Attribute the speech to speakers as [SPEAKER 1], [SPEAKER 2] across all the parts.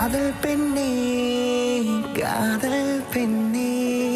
[SPEAKER 1] காதல் பெண்ணே காதல் பெண்ணே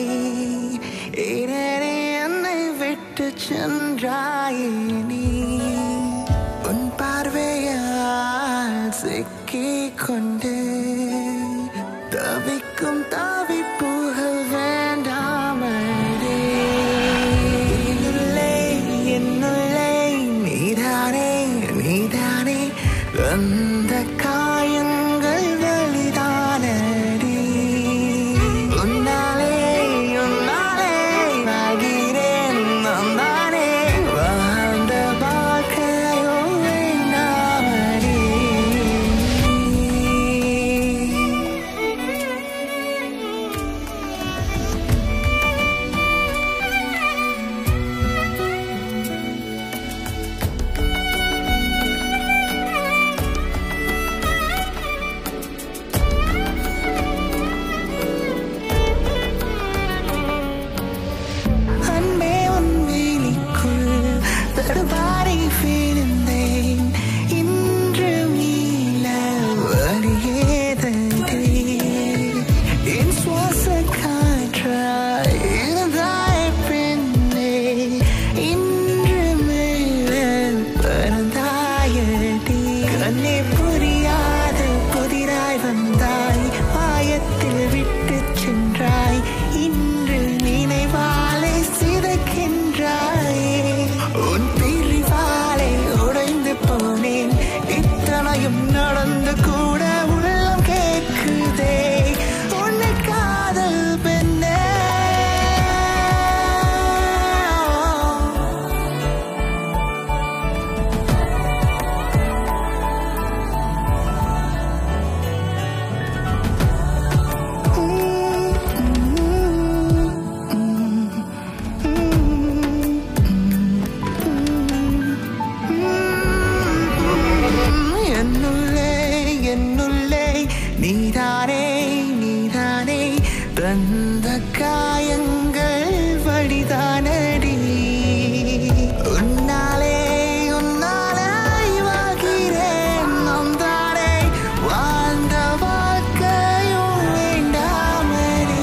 [SPEAKER 1] ஏனே என்னை விட்டு சென்றாயே நீ உன் பார்வையால் சிக்கிக் கொண்டு தவிக்கும் தவிப்புகள் வேண்டாமடே என்னுள்ளே என்னுள்ளே நீதானே நீதானே அந்த காயங்கள் வழிதானடி உன்னாலே உன்னாலே வாழ்கிறேன் நான் தானே வாழ்ந்த வாழ்க்கையோ வேண்டாமடி அன்பே உன் வேலிக்குள் தடுமாறி வீழ்ந்தேன் இன்று மீள வழியேதே என் சுவாச காற்றாய் இருந்தாய் பெண்ணே இன்று மேல பறந்தாயடி கண்ணே புரியாது புதிராய் வந்தாய் மாயத்தில் விட்டு சென்றாய் இன்று நினைவாலே சிதைக்கின்றாயே உன் பிரிவாலே உடைந்து போனேன் இத்தனையும் நடந்து கூட உள்ளம் கேட்குதே உன்னை காதல் பெண்ணே என்னுள்ளே என்னுள்ளே நீதானே நீதானே தந்த காயங்கள் வழிதானடி உன்னாலே உன்னாலே வாழ்கிறேன் நாம் தானே வாழ்ந்த வாழ்க்கையும் வேண்டாமடி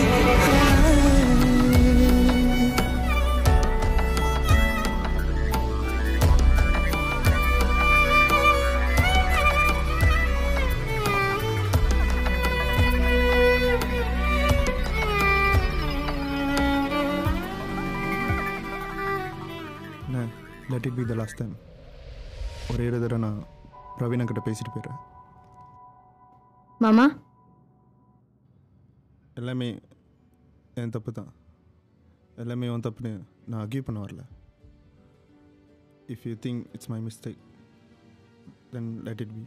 [SPEAKER 2] என்ன let it be the last time ஒரே ஒரு தடவை நான் பிரவீனா கிட்ட பேசிட்டு போயிடுறேன்
[SPEAKER 3] மாமா
[SPEAKER 2] எல்லாமே என் தப்பு தான் எல்லாமே உன் தப்புன்னு நான் அக்யூ பண்ண வரல if you think it's my mistake then let it be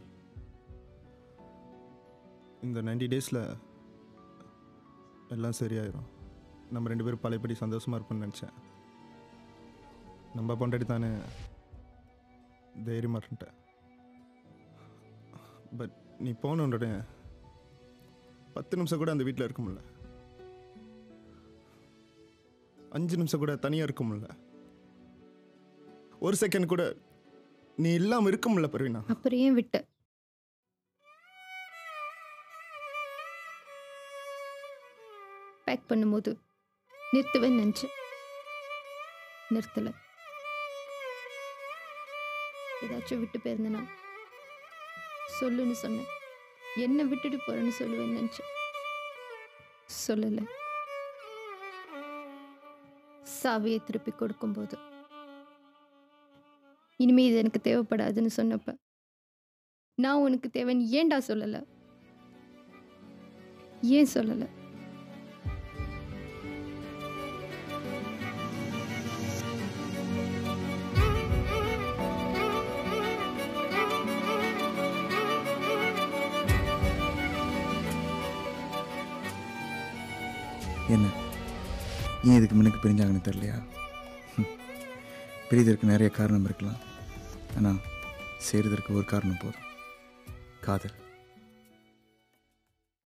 [SPEAKER 2] இந்த நைன்டி டேஸில் எல்லாம் சரியாயிரும் நம்ம ரெண்டு பேரும் பழையபடி சந்தோஷமாக இருப்போம்னு நினச்சேன் நம்ம பொண்டாட்டி தானே தைரியமாக இருந்துட்டேன் பட் நீ போன உடனே பத்து நிமிஷம் கூட அந்த வீட்டில் இருக்க முடியல அஞ்சு நிமிஷம் கூட தனியாக இருக்க முடியல ஒரு செகண்ட் கூட நீ இல்லாமல் இருக்க முடியல பர்வீனா
[SPEAKER 3] அப்புறம் ஏன் விட்ட பேக் பண்ணும்போது நிறுத்துவேன்னு நினச்சேன் நிறுத்தலை ஏதாச்சும் விட்டு போயிருந்தேனா சொல்லுன்னு சொன்னேன் என்ன விட்டுட்டு போறேன்னு சொல்லுவேன்னு நினச்சேன் சொல்லலை சாவியை திருப்பி கொடுக்கும்போது இனிமே இது எனக்கு தேவைப்படாதுன்னு சொன்னப்ப நான் உனக்கு தேவைன்னு ஏன்டா சொல்லலை ஏன் சொல்லலை
[SPEAKER 4] என்ன ஏன் இதுக்கு முன்னுக்கு பிரிஞ்சாங்கன்னு தெரியலையா ஹம். பிரிதற்கு நிறைய காரணம் இருக்கலாம் ஆனால் சேருதற்கு ஒரு காரணம் போதும் காதல்